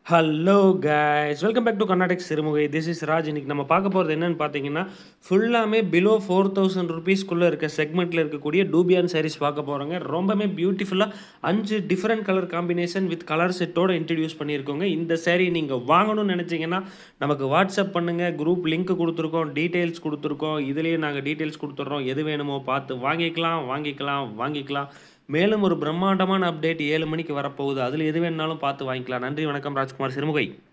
hello guys welcome back to Karnataka Sirumugai this is Raj இன்னைக்கு நம்ம பார்க்க போகிறது என்னன்னு பார்த்தீங்கன்னா ஃபுல்லாமே பிலோ ஃபோர் தௌசண்ட் ருபீஸ்க்குள்ளே இருக்க செக்மெண்ட்டில் இருக்கக்கூடிய டூபியான் சாரீஸ் பார்க்க போகிறோங்க ரொம்பவே பியூட்டிஃபுல்லாக அஞ்சு different colour combination with colour செட்டோட இன்ட்ரடியூஸ் பண்ணியிருக்கோங்க இந்த saree நீங்கள் வாங்கணும்னு நினச்சிங்கன்னா நமக்கு வாட்ஸ்அப் பண்ணுங்கள் குரூப் லிங்க் கொடுத்துருக்கோம் டீட்டெயில்ஸ் கொடுத்துருக்கோம் இதுலேயே நாங்கள் டீட்டெயில்ஸ் கொடுத்துட்றோம் எது வேணுமோ பார்த்து வாங்கிக்கலாம் வாங்கிக்கலாம் வாங்கிக்கலாம் மேலும் ஒரு பிரம்மாண்டமான அப்டேட் ஏழு மணிக்கு வரப்போகுது அதில் எது வேணாலும் பார்த்து வாங்கிக்கலாம் நன்றி வணக்கம் ராஜ்குமார் சிறுமுகை